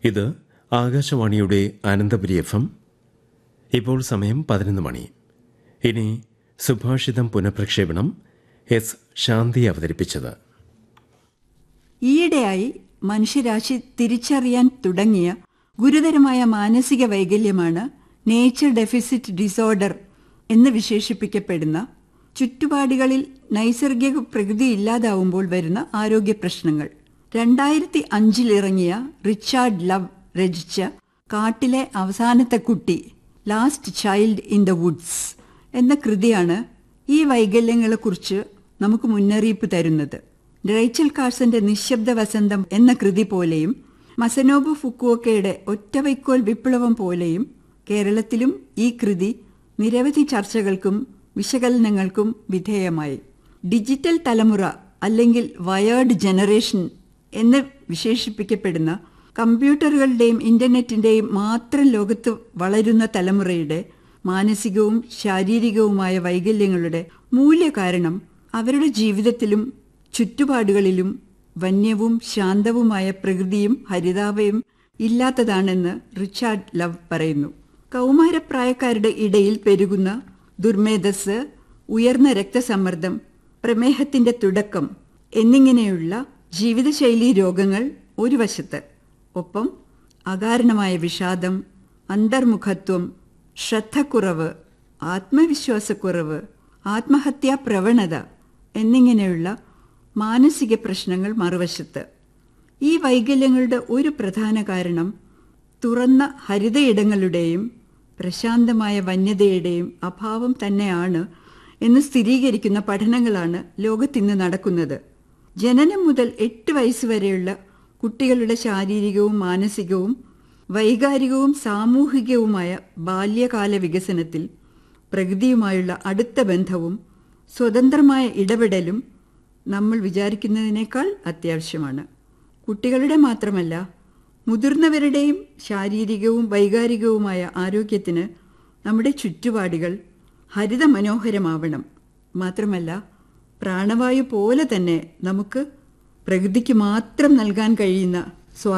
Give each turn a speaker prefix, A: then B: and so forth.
A: ഇത് ആകാശവാണിയുടെ Ananthapuri F M ഇപ്പോൾ സമയം പതിനൊന്ന് മണി ഇനി സുഭാഷിതം പുനഃപ്രക്ഷേപണം എസ് ശാന്തി അവതരിപ്പിച്ചത്
B: ഈയിടെയായി മനുഷ്യരാശി തിരിച്ചറിയാൻ തുടങ്ങിയ ഗുരുതരമായ മാനസിക വൈകല്യമാണ് നേച്ചർ ഡെഫിസിറ്റ് ഡിസോർഡർ എന്ന് വിശേഷിപ്പിക്കപ്പെടുന്ന ചുറ്റുപാടുകളിൽ നൈസർഗിക പ്രകൃതി ഇല്ലാതാവുമ്പോൾ വരുന്ന ആരോഗ്യ പ്രശ്നങ്ങൾ രണ്ടായിരത്തി അഞ്ചിൽ ഇറങ്ങിയ റിച്ചാർഡ് ലവ് രചിച്ച കാട്ടിലെ അവസാനത്തെ കുട്ടി last child in the woods എന്ന കൃതിയാണ് ഈ വൈകല്യങ്ങളെക്കുറിച്ച് നമുക്ക് മുന്നറിയിപ്പ് തരുന്നത് റേച്ചൽ കാർസന്റെ നിശബ്ദ വസന്തം എന്ന കൃതി പോലെയും മസനോബു ഫുക്കുവക്കയുടെ ഒറ്റവൈക്കോൽ വിപ്ലവം പോലെയും കേരളത്തിലും ഈ കൃതി നിരവധി ചർച്ചകൾക്കും വിശകലനങ്ങൾക്കും വിധേയമായി ഡിജിറ്റൽ തലമുറ അല്ലെങ്കിൽ വയേർഡ് ജനറേഷൻ എന്ന് വിശേഷിപ്പിക്കപ്പെടുന്ന കമ്പ്യൂട്ടറുകളുടെയും ഇന്റർനെറ്റിന്റെയും മാത്രം ലോകത്ത് വളരുന്ന തലമുറയുടെ മാനസികവും ശാരീരികവുമായ വൈകല്യങ്ങളുടെ മൂല്യകാരണം അവരുടെ ജീവിതത്തിലും ചുറ്റുപാടുകളിലും വന്യവും ശാന്തവുമായ പ്രകൃതിയും ഹരിതാപയും ഇല്ലാത്തതാണെന്ന് റിച്ചാർഡ് ലവ് പറയുന്നു കൗമാരപ്രായക്കാരുടെ ഇടയിൽ പെരുകുന്ന ദുർമേധസ് ഉയർന്ന രക്തസമ്മർദ്ദം പ്രമേഹത്തിന്റെ തുടക്കം എന്നിങ്ങനെയുള്ള ജീവിതശൈലീ രോഗങ്ങൾ ഒരു വശത്ത് ഒപ്പം അകാരണമായ വിഷാദം അന്തർമുഖത്വം ശ്രദ്ധക്കുറവ് ആത്മവിശ്വാസക്കുറവ് ആത്മഹത്യാ പ്രവണത എന്നിങ്ങനെയുള്ള മാനസിക പ്രശ്നങ്ങൾ മറുവശത്ത് ഈ വൈകല്യങ്ങളുടെ ഒരു പ്രധാന കാരണം തുറന്ന ഹരിതയിടങ്ങളുടെയും പ്രശാന്തമായ വന്യതയുടെയും അഭാവം തന്നെയാണ് എന്ന് സ്ഥിരീകരിക്കുന്ന പഠനങ്ങളാണ് ലോകത്തിന്ന് നടക്കുന്നത് ജനനം മുതൽ എട്ട് വയസ്സ് വരെയുള്ള കുട്ടികളുടെ ശാരീരികവും മാനസികവും വൈകാരികവും സാമൂഹികവുമായ ബാല്യകാല വികസനത്തിൽ പ്രകൃതിയുമായുള്ള അടുത്ത ബന്ധവും സ്വതന്ത്രമായ ഇടപെടലും നമ്മൾ വിചാരിക്കുന്നതിനേക്കാൾ അത്യാവശ്യമാണ് കുട്ടികളുടെ മാത്രമല്ല മുതിർന്നവരുടെയും ശാരീരികവും വൈകാരികവുമായ ആരോഗ്യത്തിന് നമ്മുടെ ചുറ്റുപാടുകൾ ഹരിത മനോഹരമാവണം മാത്രമല്ല പ്രാണവായു പോലെ തന്നെ നമുക്ക് പ്രകൃതിക്ക് മാത്രം നൽകാൻ കഴിയുന്ന